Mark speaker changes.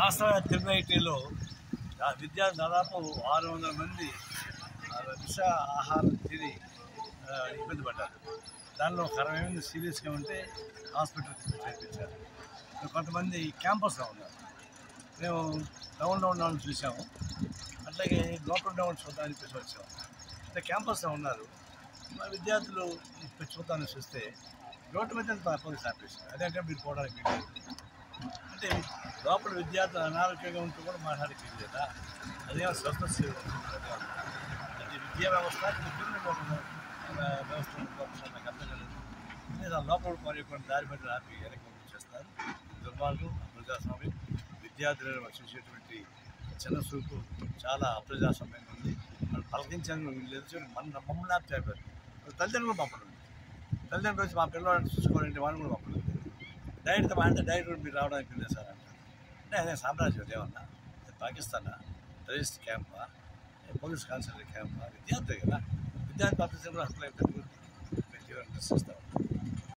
Speaker 1: రాష్ట్ర తిరునైటీలో విద్యార్థి దాదాపు ఆరు వందల మంది ఆ, విష ఆహారం తిని ఆ, ఇబ్బంది పడ్డారు దానిలో ఒక అరవై మంది సీరియస్గా ఉంటే హాస్పిటల్కి చేర్పించారు కొంతమంది క్యాంపస్లో ఉన్నారు మేము టౌన్లో ఉన్న వాళ్ళని చూసాము అట్లాగే లోకల్ టౌన్ చూద్దామని చెప్పేసి వచ్చాము అంటే క్యాంపస్లో ఉన్నారు మా విద్యార్థులు ఇక్కడ చూద్దామని చూస్తే రోడ్డు మీద పోలీస్ ఆపేసారు అదేంటే మీరు పోవడానికి వీలు లేదు. అంటే లోపల విద్యార్థులు అనారోగ్యంగా ఉంటూ కూడా మాట్లాడక లేదా అదే స్వస్థ సేవ అది విద్యా వ్యవస్థ విద్యుత్ వ్యవస్థ ఉంటుందో నాకు అర్థం కాలేదు లేదా లోపల మరి దారి పట్టి ఆపి వెనక్కి పంపించేస్తారు దుర్మార్గం అప్రజాస్వామ్యం విద్యార్థులను రక్షించేటువంటి చిన్న చూపు చాలా అప్రజాస్వామ్యంగా ఉంది వాళ్ళు పలకించడానికి వీళ్ళు లేదు చూడండి మన మమ్మల్ని ఆపి చెప్పారు తల్లిదండ్రులు పంపడం తల్లిదండ్రులు వచ్చి మా పిల్లవాడిని చూసుకోవాలంటే వాళ్ళు కూడా పంపడం డైరెక్ట్ మా అంటే డైరెక్ట్ మీరు రావడానికి లేదు సార్ అంటారు అంటే అదే సామ్రాజ్యం ఏమన్నా ఇది పాకిస్తానా టెరిస్ట్ క్యాంపా పోలీస్ కాన్సల్టెంట్ క్యాంపా విద్యార్థి కదా విద్యార్థి పంపిస్తే కూడా అసలు ప్రతివారిని ప్రశ్నిస్తాం